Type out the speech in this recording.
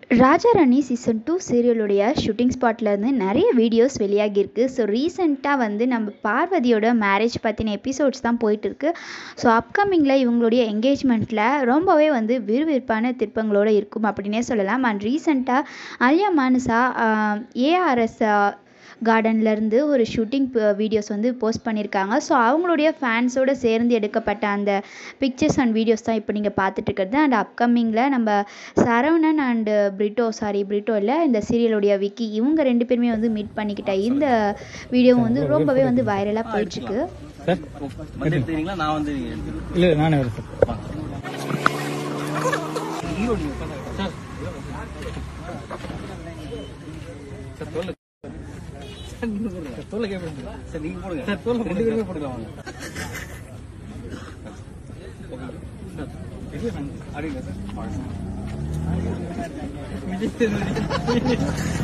ராஜாராணி season two சீரியலுடைய shooting ஸ்பாட்லேருந்து நிறைய வீடியோஸ் வெளியாகியிருக்கு ஸோ ரீசெண்டாக வந்து நம்ம பார்வதியோட மேரேஜ் பற்றின எபிசோட்ஸ் தான் போயிட்டுருக்கு ஸோ அப்கமிங்கில் இவங்களுடைய என்கேஜ்மெண்ட்டில் ரொம்பவே வந்து விறுவிறுப்பான திருப்பங்களோடு இருக்கும் அப்படின்னே சொல்லலாம் அண்ட் ரீசெண்டாக அலியா மானசா ஏஆர்எஸ் கார்டன்லேருந்து ஒரு ஷூட்டிங் வீடியோஸ் வந்து போஸ்ட் பண்ணியிருக்காங்க ஸோ அவங்களுடைய ஃபேன்ஸோடு சேர்ந்து எடுக்கப்பட்ட அந்த பிக்சர்ஸ் அண்ட் வீடியோஸ் தான் இப்போ நீங்கள் பார்த்துட்டு இருக்கிறது அண்ட் அப்கமிங்கில் நம்ம சரவணன் அண்டு பிரிட்டோ சாரி பிரிட்டோ இல்லை இந்த சீரியலுடைய விக்கி இவங்க ரெண்டு பேருமே வந்து மீட் பண்ணிக்கிட்ட இந்த வீடியோ வந்து ரொம்பவே வந்து வைரலாக போயிட்டுருக்கு சார் வந்து எடுத்துக்கிறீங்களா நான் வந்து எடுத்துக்கிறேன் இல்லை நானே வரேன் சார் சார் தோல்ல சார் தோல்ல கேட்பேன் சரி நீங்க போடுங்க சார் தோல்ல ரெண்டு பேருமே போட்டுக்கலாம் வாங்க அப்படிங்களா சார் அப்படிங்களா சார் விஜய் சேதுபதி